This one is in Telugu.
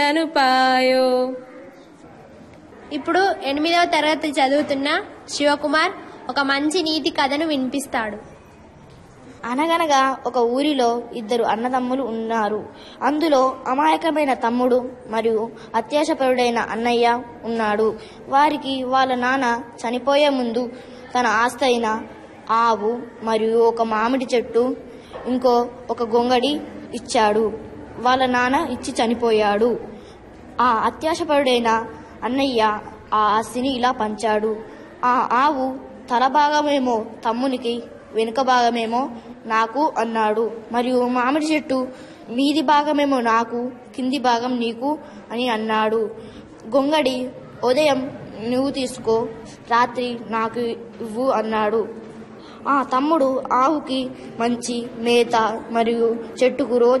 అనుపాయో ఇప్పుడు ఎనిమిదవ తరగతి చదువుతున్న శివకుమార్ ఒక మంచి నీతి కథను వినిపిస్తాడు అనగనగా ఒక ఊరిలో ఇద్దరు అన్నదమ్ములు ఉన్నారు అందులో అమాయకమైన తమ్ముడు మరియు అత్యాశపరుడైన అన్నయ్య ఉన్నాడు వారికి వాళ్ళ నాన్న చనిపోయే ముందు తన ఆస్తి అయిన ఆవు మరియు ఒక మామిడి చెట్టు ఇంకో ఒక గొంగడి ఇచ్చాడు వాళ్ళ నాన్న ఇచ్చి చనిపోయాడు ఆ అత్యాశపరుడైన అన్నయ్య ఆ ఆస్తిని ఇలా పంచాడు ఆ ఆవు తల భాగమేమో తమ్మునికి వెనుక భాగమేమో నాకు అన్నాడు మరియు మామిడి చెట్టు మీది భాగమేమో నాకు కింది భాగం నీకు అని అన్నాడు గొంగడి ఉదయం నువ్వు తీసుకో రాత్రి నాకు ఇవ్వు అన్నాడు ఆ తమ్ముడు ఆవుకి మంచి మేత మరియు చెట్టుకు రోజు